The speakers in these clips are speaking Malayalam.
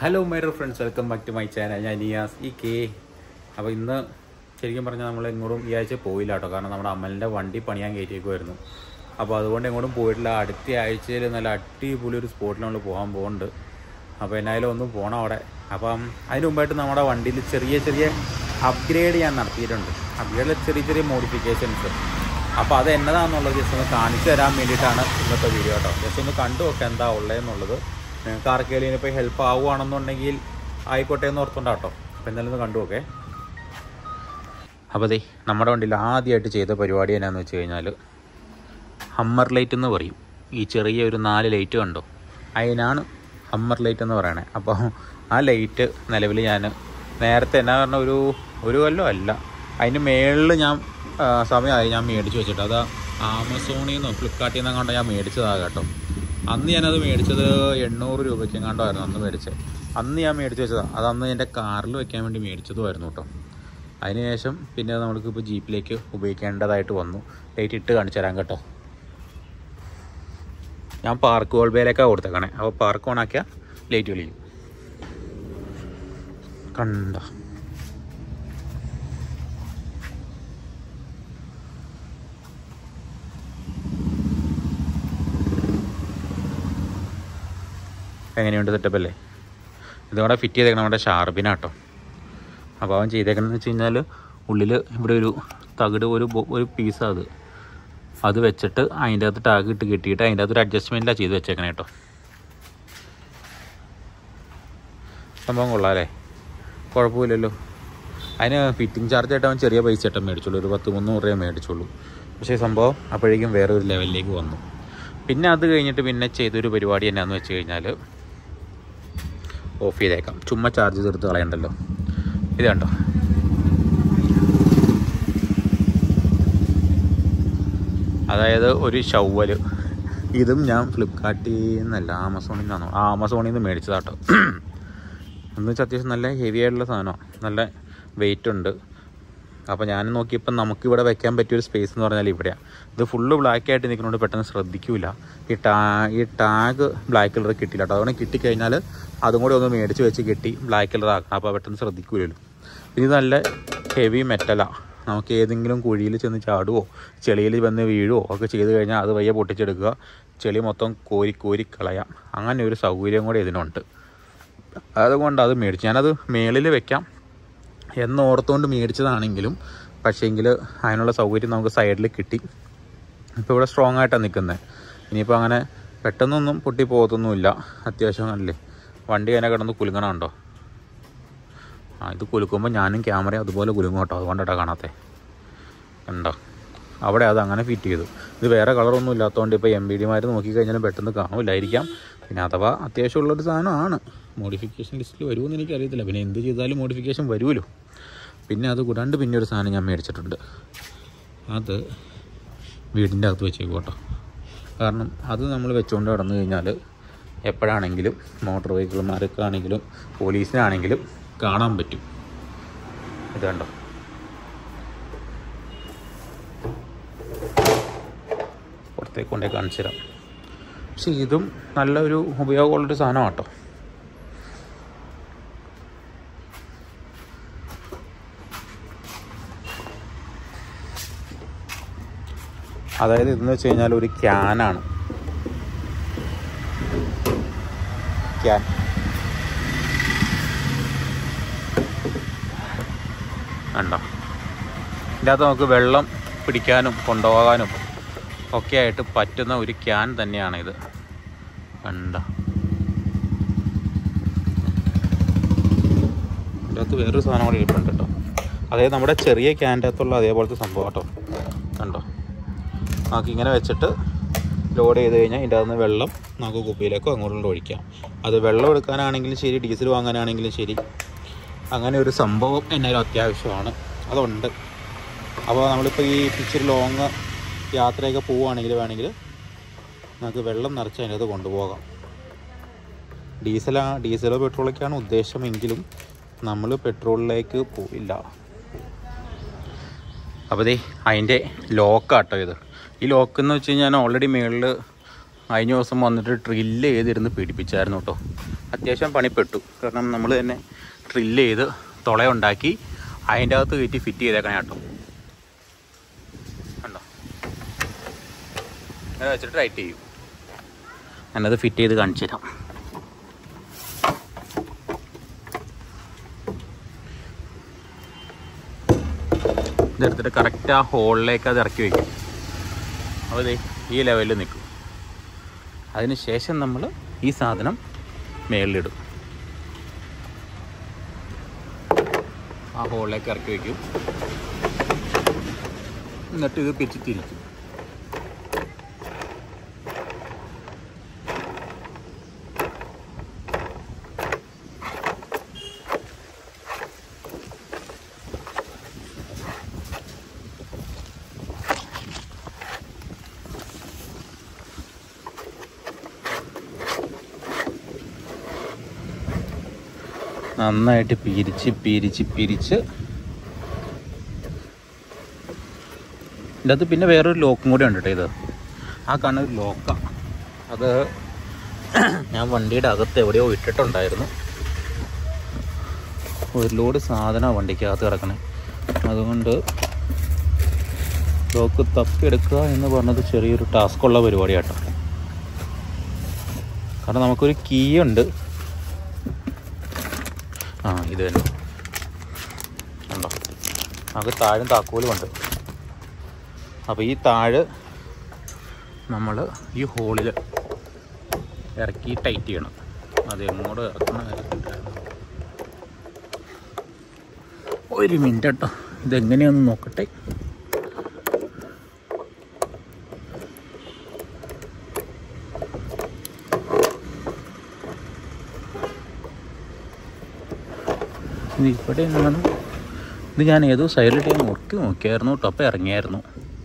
Hello my friends welcome back to my channel ഞാൻ നിയാസ് ഈ കെ അപ്പോൾ ഇന്ന് ശരിക്കും പറഞ്ഞാൽ നമ്മൾ എങ്ങോട്ടും ഈ ആഴ്ച പോയില്ല കേട്ടോ കാരണം നമ്മുടെ അമ്മലിൻ്റെ വണ്ടി പണിയാൻ കയറ്റിയേക്കുമായിരുന്നു അപ്പോൾ അതുകൊണ്ട് എങ്ങോട്ടും പോയിട്ടില്ല അടുത്ത ആഴ്ചയിൽ നല്ല അടിപൊളി ഒരു സ്പോട്ടിൽ നമ്മൾ പോകാൻ പോകുന്നുണ്ട് അപ്പോൾ എന്നായാലും ഒന്ന് പോകണം അവിടെ അപ്പം അതിന് മുമ്പായിട്ട് നമ്മുടെ വണ്ടിയിൽ ചെറിയ ചെറിയ അപ്ഗ്രേഡ് ഞാൻ നടത്തിയിട്ടുണ്ട് അപ്ഗ്രേഡിൽ ചെറിയ ചെറിയ മോഡിഫിക്കേഷൻസ് അപ്പോൾ അത് എന്നതാണെന്നുള്ളത് ജസ്റ്റ് ഒന്ന് കാണിച്ചു തരാൻ വേണ്ടിയിട്ടാണ് ഇന്നത്തെ വീഡിയോ കേട്ടോ ജസ്റ്റ് ഒന്ന് കണ്ടു നോക്കാം എന്താ ഉള്ളതെന്നുള്ളത് നിങ്ങൾക്ക് ആർക്കെങ്കിലും ഇതിനിപ്പോൾ ഹെൽപ്പ് ആവുകയാണെന്നുണ്ടെങ്കിൽ ആയിക്കോട്ടെ എന്ന് ഓർത്തുണ്ടാട്ടോ അപ്പോൾ എന്തായാലും ഒന്ന് കണ്ടു നോക്കേ അപ്പോൾ അതെ നമ്മുടെ വണ്ടിയിൽ ആദ്യമായിട്ട് ചെയ്ത പരിപാടി എന്നാന്ന് വെച്ച് കഴിഞ്ഞാൽ ഹമ്മർ ലൈറ്റ് എന്ന് പറയും ഈ ചെറിയ ഒരു നാല് ലൈറ്റ് കണ്ടോ അതിനാണ് ഹമ്മർ ലൈറ്റ് എന്ന് പറയണേ അപ്പോൾ ആ ലൈറ്റ് നിലവിൽ ഞാൻ നേരത്തെ എന്നാ പറഞ്ഞ ഒരു ഒരു കൊല്ലം അല്ല അതിന് മേളിൽ ഞാൻ ആ, സമയമായി ഞാൻ മേടിച്ച് വെച്ചിട്ട് അത് ആമസോണിൽ നിന്നോ ഫ്ലിപ്കാർട്ടിൽ നിന്നോ കണ്ടോ ഞാൻ മേടിച്ചതാണ് കേട്ടോ അന്ന് ഞാനത് മേടിച്ചത് എണ്ണൂറ് രൂപയ്ക്ക് എങ്ങാണ്ടായിരുന്നു അന്ന് മേടിച്ചത് അന്ന് ഞാൻ മേടിച്ച് വെച്ചതാണ് അത് അന്ന് എൻ്റെ കാറിൽ വെക്കാൻ വേണ്ടി മേടിച്ചതുമായിരുന്നു കേട്ടോ അതിനുശേഷം പിന്നെ നമ്മൾക്ക് ഇപ്പോൾ ജീപ്പിലേക്ക് ഉപയോഗിക്കേണ്ടതായിട്ട് വന്നു ലൈറ്റ് ഇട്ട് കാണിച്ചു തരാം കേട്ടോ ഞാൻ പാർക്ക് വോൾബേയിലേക്കാണ് കൊടുത്തേക്കണേ അപ്പോൾ പാർക്ക് ഓണാക്കിയാൽ ലൈറ്റ് വിളിക്കും കണ്ട എങ്ങനെയുണ്ട് സെറ്റപ്പ് അല്ലേ ഇതോടെ ഫിറ്റ് ചെയ്തേക്കണം നമ്മുടെ ഷാർബിനാട്ടോ അപ്പോൾ അവൻ ചെയ്തേക്കണമെന്ന് വെച്ച് കഴിഞ്ഞാൽ ഉള്ളിൽ ഇവിടെ ഒരു തകിട് ഒരു ബോ- ഒരു പീസാണ് അത് അത് വെച്ചിട്ട് അതിൻ്റെ അകത്ത് ടാഗ് ഇട്ട് കെട്ടിയിട്ട് അതിൻ്റെ അകത്ത് ഒരു അഡ്ജസ്റ്റ്മെൻറ്റിലാണ് ചെയ്ത് വെച്ചേക്കണേ കേട്ടോ സംഭവം കൊള്ളാം അല്ലേ കുഴപ്പമില്ലല്ലോ അതിന് ഫിറ്റിംഗ് ചാർജ് ആയിട്ട് അവൻ ചെറിയ പൈസ ആയിട്ട് മേടിച്ചുള്ളൂ ഒരു പത്ത് മുന്നൂറ് രൂപ മേടിച്ചുള്ളൂ പക്ഷേ സംഭവം അപ്പോഴേക്കും വേറെ ഒരു ലെവലിലേക്ക് വന്നു പിന്നെ അത് കഴിഞ്ഞിട്ട് പിന്നെ ചെയ്തൊരു പരിപാടി എന്നാന്ന് വെച്ച് കഴിഞ്ഞാൽ ഓഫ് ചെയ്തേക്കാം ചുമ്മാ ചാർജ് തീർത്ത് കളയണ്ടല്ലോ ഇത് കണ്ടോ അതായത് ഒരു ഷവ്വല് ഇതും ഞാൻ ഫ്ലിപ്കാർട്ടിൽ നിന്നല്ല ആമസോണിൽ നിന്നാണോ ആ ആമസോണിൽ നിന്ന് മേടിച്ചതാട്ടോ എന്ന് വെച്ചാൽ അത്യാവശ്യം നല്ല ഹെവി ആയിട്ടുള്ള സാധനമാണ് നല്ല വെയിറ്റ് ഉണ്ട് അപ്പോൾ ഞാൻ നോക്കിയപ്പോൾ നമുക്കിവിടെ വെക്കാൻ പറ്റിയൊരു സ്പേസ് എന്ന് പറഞ്ഞാൽ ഇവിടെയാണ് ഇത് ഫുള്ള് ബ്ലാക്ക് ആയിട്ട് നിൽക്കുന്നതുകൊണ്ട് പെട്ടെന്ന് ശ്രദ്ധിക്കില്ല ഈ ടാ ഈ ടാഗ് ബ്ലാക്ക് കളർ കിട്ടില്ല കേട്ടോ അതുകൊണ്ട് കിട്ടിക്കഴിഞ്ഞാൽ അതും കൂടി ഒന്ന് മേടിച്ച് വെച്ച് കെട്ടി ബ്ലാക്ക് കളർ ആക്കണം അപ്പോൾ പെട്ടെന്ന് ശ്രദ്ധിക്കില്ലല്ലോ പിന്നെ ഇത് നല്ല ഹെവി മെറ്റലാണ് നമുക്ക് ഏതെങ്കിലും കുഴിയിൽ ചെന്ന് ചാടുവോ ചെളിയിൽ വന്ന് വീഴുവോ ഒക്കെ ചെയ്ത് കഴിഞ്ഞാൽ അത് വയ്യ പൊട്ടിച്ചെടുക്കുക ചെളി മൊത്തം കോരി കോരി കളയാം അങ്ങനെ ഒരു സൗകര്യം കൂടി ഇതിനുണ്ട് അതുകൊണ്ട് അത് മേടിച്ചു ഞാനത് മേളിൽ വെക്കാം എന്ന് ഓർത്തുകൊണ്ട് മേടിച്ചതാണെങ്കിലും പക്ഷേങ്കിൽ അതിനുള്ള സൗകര്യം നമുക്ക് സൈഡിൽ കിട്ടി ഇപ്പോൾ ഇവിടെ സ്ട്രോങ് ആയിട്ടാണ് നിൽക്കുന്നത് ഇനിയിപ്പോൾ അങ്ങനെ പെട്ടെന്നൊന്നും പൊട്ടി പോകത്തൊന്നുമില്ല അത്യാവശ്യം അല്ലേ വണ്ടി അതിനെ കിടന്ന് കുലുങ്ങണമുണ്ടോ ആ ഇത് കുലുക്കുമ്പോൾ ഞാനും ക്യാമറ അതുപോലെ കുലുങ്ങും കേട്ടോ അതുകൊണ്ടാണ് കാണാത്തെ ഉണ്ടോ അവിടെ അത് അങ്ങനെ ഫിറ്റ് ചെയ്തു ഇത് വേറെ കളറൊന്നും ഇല്ലാത്തതുകൊണ്ട് ഇപ്പോൾ എം ബി ഡിമാർ നോക്കിക്കഴിഞ്ഞാലും പെട്ടെന്ന് കാണില്ലായിരിക്കാം പിന്നെ അഥവാ അത്യാവശ്യമുള്ളൊരു സാധനമാണ് മോഡിഫിക്കേഷൻ ലിസ്റ്റിൽ വരുമെന്ന് എനിക്കറിയത്തില്ല പിന്നെ എന്ത് ചെയ്താലും മോഡിഫിക്കേഷൻ വരുമല്ലോ പിന്നെ അത് കൂടാണ്ട് പിന്നെ ഒരു സാധനം ഞാൻ മേടിച്ചിട്ടുണ്ട് അത് വീടിൻ്റെ അകത്ത് വെച്ചേക്കും കേട്ടോ കാരണം അത് നമ്മൾ വെച്ചുകൊണ്ട് കിടന്നു കഴിഞ്ഞാൽ എപ്പോഴാണെങ്കിലും മോട്ടോർ വെഹിക്കിൾമാർക്കാണെങ്കിലും പോലീസിനാണെങ്കിലും കാണാൻ പറ്റും ഇത് കണ്ടോ പുറത്തേക്ക് കൊണ്ടേ കാണിച്ചു തരാം പക്ഷെ ഇതും നല്ലൊരു ഉപയോഗമുള്ളൊരു സാധനമാണ് കേട്ടോ അതായത് ഇതെന്ന് വെച്ച് കഴിഞ്ഞാൽ ഒരു ക്യാനാണ് ക്യാൻ കണ്ടോ ഇതിൻ്റെ അകത്ത് നമുക്ക് വെള്ളം പിടിക്കാനും കൊണ്ടുപോകാനും ഒക്കെ ആയിട്ട് പറ്റുന്ന ഒരു ക്യാൻ തന്നെയാണ് ഇത് കണ്ടോ ഇതിൻ്റെ അകത്ത് വേറൊരു സാധനം കൂടി ഇരിപ്പുണ്ട് കേട്ടോ അതായത് നമ്മുടെ ചെറിയ ക്യാൻ്റെ അകത്തുള്ള അതേപോലത്തെ സംഭവം കേട്ടോ കണ്ടോ നമുക്ക് ഇങ്ങനെ വെച്ചിട്ട് ലോഡ് ചെയ്ത് കഴിഞ്ഞാൽ ഇതിൻ്റെ അകത്ത് നിന്ന് വെള്ളം നമുക്ക് കുപ്പിയിലേക്കോ അങ്ങോട്ടുള്ള ഒഴിക്കാം അത് വെള്ളം എടുക്കാനാണെങ്കിലും ശരി ഡീസൽ വാങ്ങാനാണെങ്കിലും ശരി അങ്ങനെ ഒരു സംഭവം എന്നാലും അത്യാവശ്യമാണ് അതുണ്ട് അപ്പോൾ നമ്മളിപ്പോൾ ഈ ഇച്ചിരി ലോങ് യാത്രയൊക്കെ പോവുകയാണെങ്കിൽ വേണമെങ്കിൽ നമുക്ക് വെള്ളം നിറച്ച് അതിനകത്ത് കൊണ്ടുപോകാം ഡീസലാ ഡീസലോ പെട്രോളൊക്കെയാണ് ഉദ്ദേശമെങ്കിലും നമ്മൾ പെട്രോളിലേക്ക് പോയില്ല അപ്പോൾ ദേ അതിൻ്റെ ലോക്കാട്ടോ ഇത് ഈ ലോക്ക് എന്ന് വെച്ച് കഴിഞ്ഞാൽ ഓൾറെഡി മുകളിൽ കഴിഞ്ഞ ദിവസം വന്നിട്ട് ഡ്രില്ല് ചെയ്തിരുന്ന് പിടിപ്പിച്ചായിരുന്നു കേട്ടോ അത്യാവശ്യം പണിപ്പെട്ടു കാരണം നമ്മൾ തന്നെ ഡ്രില്ല് ചെയ്ത് തുളയുണ്ടാക്കി അതിൻ്റെ അകത്ത് കയറ്റി ഫിറ്റ് ചെയ്തേക്കണേ കേട്ടോ കണ്ടോ അത് വെച്ചിട്ട് ടൈറ്റ് ചെയ്യും ഞാനത് ഫിറ്റ് ചെയ്ത് കാണിച്ചു തരാം ഇതെടുത്തിട്ട് കറക്റ്റ് ആ ഹോളിലേക്ക് അത് ഇറക്കി വയ്ക്കും അപ്പോൾ ദേ ഈ ലെവലിൽ നിൽക്കും അതിന് ശേഷം നമ്മൾ ഈ സാധനം മേളിലിടും ആ ഹോളിലേക്ക് ഇറക്കി വയ്ക്കും എന്നിട്ട് ഇത് പിരിച്ച് തിരിക്കും നന്നായിട്ട് പിരിച്ച് പിരിച്ച് പിരിച്ച് ഇതിൻ്റെ അകത്ത് പിന്നെ വേറൊരു ലോക്കും കൂടി ഉണ്ട് കേട്ടോ ഇത് ആ കാണുന്ന ഒരു ലോക്കാണ് അത് ഞാൻ വണ്ടിയുടെ അകത്ത് എവിടെയോ ഇട്ടിട്ടുണ്ടായിരുന്നു ഒരു ലോഡ് സാധനമാണ് വണ്ടിക്കകത്ത് കിടക്കണേ അതുകൊണ്ട് ലോക്ക് തപ്പിയെടുക്കുക എന്ന് പറഞ്ഞത് ചെറിയൊരു ടാസ്ക്കുള്ള പരിപാടിയാട്ടോ കാരണം നമുക്കൊരു കീ ഉണ്ട് ആ ഇത് തന്നെ ഉണ്ടോ നമുക്ക് താഴും താക്കോലുമുണ്ട് അപ്പോൾ ഈ താഴ് നമ്മൾ ഈ ഹോളിൽ ഇറക്കി ടൈറ്റ് ചെയ്യണം അത് എങ്ങോട്ട് ഇറക്കണ കാര്യത്തിലായിരുന്നു. ഒരു മിനിറ്റ് കേട്ടോ ഇതെങ്ങനെയാണെന്ന് നോക്കട്ടെ ഇത് ഇവിടെ നിന്നാണ് ഇത് ഞാൻ ഏതോ സൈഡിലിട്ട് മുറുക്കി നോക്കിയായിരുന്നു കേട്ടോ അപ്പം ഇറങ്ങിയായിരുന്നു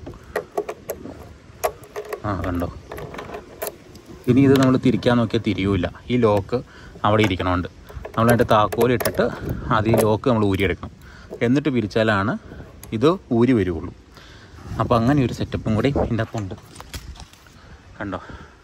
ആ കണ്ടോ ഇനി ഇത് നമ്മൾ തിരിക്കാൻ നോക്കിയാൽ തിരിയൂല ഈ ലോക്ക് അവിടെ ഇരിക്കണമുണ്ട് നമ്മളതിൻ്റെ താക്കോൽ ഇട്ടിട്ട് അത് ഈ ലോക്ക് നമ്മൾ ഊരിയെടുക്കണം എന്നിട്ട് പിരിച്ചാലാണ് ഇത് ഊരി വരുള്ളൂ അപ്പോൾ അങ്ങനെ ഒരു സെറ്റപ്പും കൂടി ഇതിൻ്റെ അകത്തുണ്ട് കണ്ടോ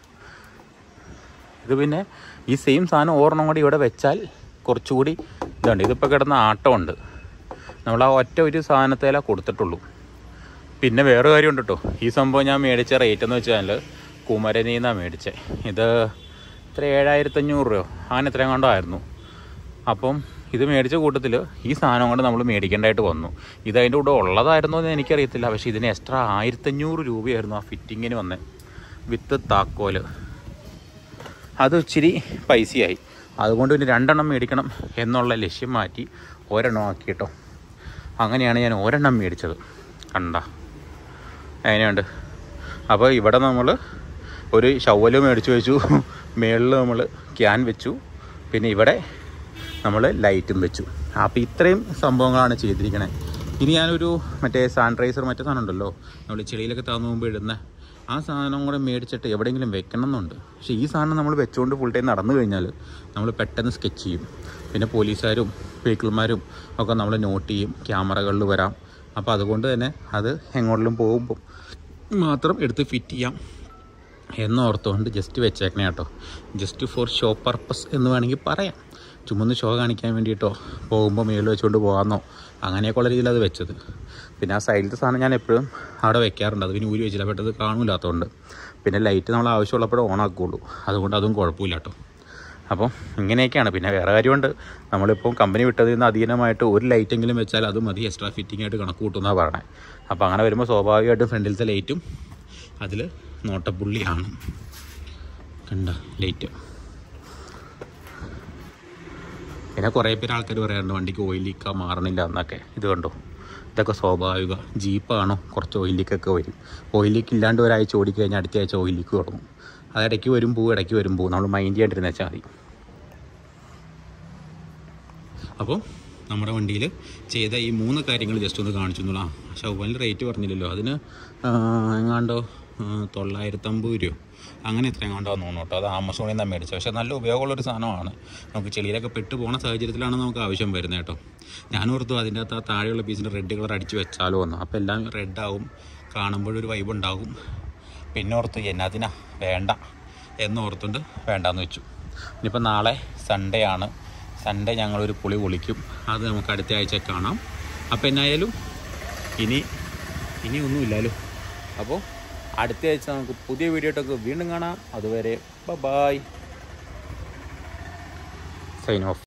ഇത് പിന്നെ ഈ സെയിം സാധനം ഓർണം കൂടി ഇവിടെ വെച്ചാൽ കുറച്ചുകൂടി ഇതുണ്ട് ഇതിപ്പോൾ കിടന്ന ആട്ടമുണ്ട് നമ്മൾ ആ ഒറ്റ ഒരു സാധനത്തേലാ കൊടുത്തിട്ടുള്ളൂ പിന്നെ വേറെ കാര്യമുണ്ട് കേട്ടോ ഈ സംഭവം ഞാൻ മേടിച്ച റേറ്റ് എന്ന് വെച്ചാൽ കുമരനിൽ നിന്നാണ് മേടിച്ചത് ഇത് ഇത്ര ഏഴായിരത്തഞ്ഞൂറ് രൂപയോ അങ്ങനെ ഇത്രയും കണ്ടോ ആയിരുന്നു അപ്പം ഇത് മേടിച്ച കൂട്ടത്തിൽ ഈ സാധനം കൊണ്ട് നമ്മൾ മേടിക്കേണ്ടതായിട്ട് വന്നു ഇത് അതിൻ്റെ കൂടെ ഉള്ളതായിരുന്നോ എന്ന് എനിക്കറിയത്തില്ല പക്ഷേ ഇതിന് എക്സ്ട്രാ ആയിരത്തഞ്ഞൂറ് രൂപയായിരുന്നു ആ ഫിറ്റിങ്ങിന് വന്നത് വിത്ത് താക്കോല് അത് ഇച്ചിരി പൈസയായി അതുകൊണ്ട് പിന്നെ രണ്ടെണ്ണം മേടിക്കണം എന്നുള്ള ലക്ഷ്യം മാറ്റി ഒരെണ്ണം ആക്കി കേട്ടോ അങ്ങനെയാണ് ഞാൻ ഒരെണ്ണം മേടിച്ചത് കണ്ട അതിനുണ്ട് അപ്പോൾ ഇവിടെ നമ്മൾ ഒരു ഷവല് മേടിച്ച് വെച്ചു മേളിൽ നമ്മൾ ക്യാൻ വെച്ചു പിന്നെ ഇവിടെ നമ്മൾ ലൈറ്റും വെച്ചു അപ്പോൾ ഇത്രയും സംഭവങ്ങളാണ് ചെയ്തിരിക്കണേ ഇനി ഞാനൊരു മറ്റേ സാനിറ്റൈസർ മറ്റേ സാധനം ഉണ്ടല്ലോ നമ്മൾ ചെടിയിലൊക്കെ താന്നു മുമ്പ് ഇടുന്ന ആ സാധനം കൂടെ മേടിച്ചിട്ട് എവിടെയെങ്കിലും വെക്കണം എന്നുണ്ട് പക്ഷേ ഈ സാധനം നമ്മൾ വെച്ചുകൊണ്ട് ഫുൾ ടൈം നടന്നു കഴിഞ്ഞാൽ നമ്മൾ പെട്ടെന്ന് സ്കെച്ച് ചെയ്യും പിന്നെ പോലീസുകാരും വെഹിക്കിൾമാരും ഒക്കെ നമ്മൾ നോട്ട് ചെയ്യും ക്യാമറകളിൽ വരാം അപ്പോൾ അതുകൊണ്ട് തന്നെ അത് എങ്ങോട്ടും പോകുമ്പോൾ മാത്രം എടുത്ത് ഫിറ്റ് ചെയ്യാം എന്നോർത്തുകൊണ്ട് ജസ്റ്റ് വെച്ചേക്കണേ കേട്ടോ ജസ്റ്റ് ഫോർ ഷോ പർപ്പസ് എന്ന് വേണമെങ്കിൽ പറയാം ചുമന്ന് ഷോ കാണിക്കാൻ വേണ്ടിയിട്ടോ പോകുമ്പോൾ മേളിൽ വെച്ചുകൊണ്ട് പോകാമെന്നോ അങ്ങനെയൊക്കെയുള്ള രീതിയിൽ അത് വെച്ചത് പിന്നെ ആ സൈഡിലത്തെ സാധനം ഞാൻ എപ്പോഴും അവിടെ വെക്കാറുണ്ട് അത് പിന്നെ ഊരി വെച്ചില്ല പെട്ടത് കാണൂലാത്തതുകൊണ്ട് പിന്നെ ലൈറ്റ് നമ്മൾ ആവശ്യമുള്ളപ്പോഴേ ഓൺ ആക്കുകയുള്ളൂ അതുകൊണ്ട് അതും കുഴപ്പമില്ല കേട്ടോ അപ്പം ഇങ്ങനെയൊക്കെയാണ് പിന്നെ വേറെ കാര്യമുണ്ട് നമ്മളിപ്പം കമ്പനി വിട്ടതിൽ നിന്ന് അധീനമായിട്ട് ഒരു ലൈറ്റെങ്കിലും വെച്ചാൽ അത് മതി എക്സ്ട്രാ ഫിറ്റിംഗ് ആയിട്ട് കണക്ക് കൂട്ടുമെന്നാണ് പറയണത് അപ്പോൾ അങ്ങനെ വരുമ്പോൾ സ്വാഭാവികമായിട്ടും ഫ്രണ്ടിലത്തെ ലൈറ്റും അതിൽ നോട്ടപ്പുള്ളിയാണ് കണ്ട ലൈറ്റ് പിന്നെ കുറേ പേര് ആൾക്കാർ പറയാറുണ്ട് വണ്ടിക്ക് ഓയിൽ ലീക്കാ മാറണില്ല എന്നൊക്കെ ഇത് കണ്ടോ ഇതൊക്കെ സ്വാഭാവിക ജീപ്പാണോ കുറച്ച് ഓയിൽ ലീക്കൊക്കെ വരും ഓയിൽ ലീക്ക് ഇല്ലാണ്ട് ഒരാഴ്ച ഓടിക്കഴിഞ്ഞാൽ അടുത്ത ആഴ്ച ഓയിൽ ലീക്ക് തുടങ്ങും അത് ഇടയ്ക്ക് വരും പോവും ഇടയ്ക്ക് വരും പോവും നമ്മൾ മൈൻഡ് ചെയ്യാണ്ടിരുന്ന വെച്ചാൽ മതി അപ്പോൾ നമ്മുടെ വണ്ടിയിൽ ചെയ്ത ഈ മൂന്ന് കാര്യങ്ങൾ ജസ്റ്റ് ഒന്ന് കാണിച്ചു എന്നുള്ള ആ ഷവലിൻ്റെ റേറ്റ് പറഞ്ഞില്ലല്ലോ അതിന് ആ, എങ്ങാണ്ടോ ആ, തൊള്ളായിരത്തമ്പത് രൂപ അങ്ങനെ ഇത്ര എങ്ങാണ്ടോ തോന്നുന്നു കേട്ടോ അത് ആമസോണിൽ നിന്നാണ് മേടിച്ചത് പക്ഷേ നല്ല ഉപയോഗമുള്ളൊരു സാധനമാണ് നമുക്ക് ചെളിയിലൊക്കെ പെട്ട് പോകുന്ന സാഹചര്യത്തിലാണ് നമുക്ക് ആവശ്യം വരുന്നത് കേട്ടോ ഞാൻ ഓർത്തു അതിൻ്റെ അകത്ത് ആ താഴെയുള്ള പീസിൻ്റെ റെഡ് കളർ അടിച്ച് വെച്ചാലോ എന്ന് അപ്പോൾ എല്ലാം റെഡ് ആവും കാണുമ്പോഴൊരു വൈബ് ഉണ്ടാകും പിന്നെ ഓർത്തു എന്നതിനാ വേണ്ട എന്നോർത്തുകൊണ്ട് വേണ്ടാന്ന് വെച്ചു ഇനിയിപ്പോൾ നാളെ സൺഡേ ആണ് സൺഡേ ഞങ്ങളൊരു പുളി പൊളിക്കും അത് നമുക്ക് അടുത്ത ആഴ്ച കാണാം അപ്പോൾ എന്നായാലും ഇനി ഇനി ഒന്നുമില്ലല്ലോ അപ്പോൾ അടുത്ത ആഴ്ച നമുക്ക് പുതിയ വീഡിയോ ആയിട്ടൊക്കെ വീണ്ടും കാണാം അതുവരെ ബൈ സൈൻ ഓഫ്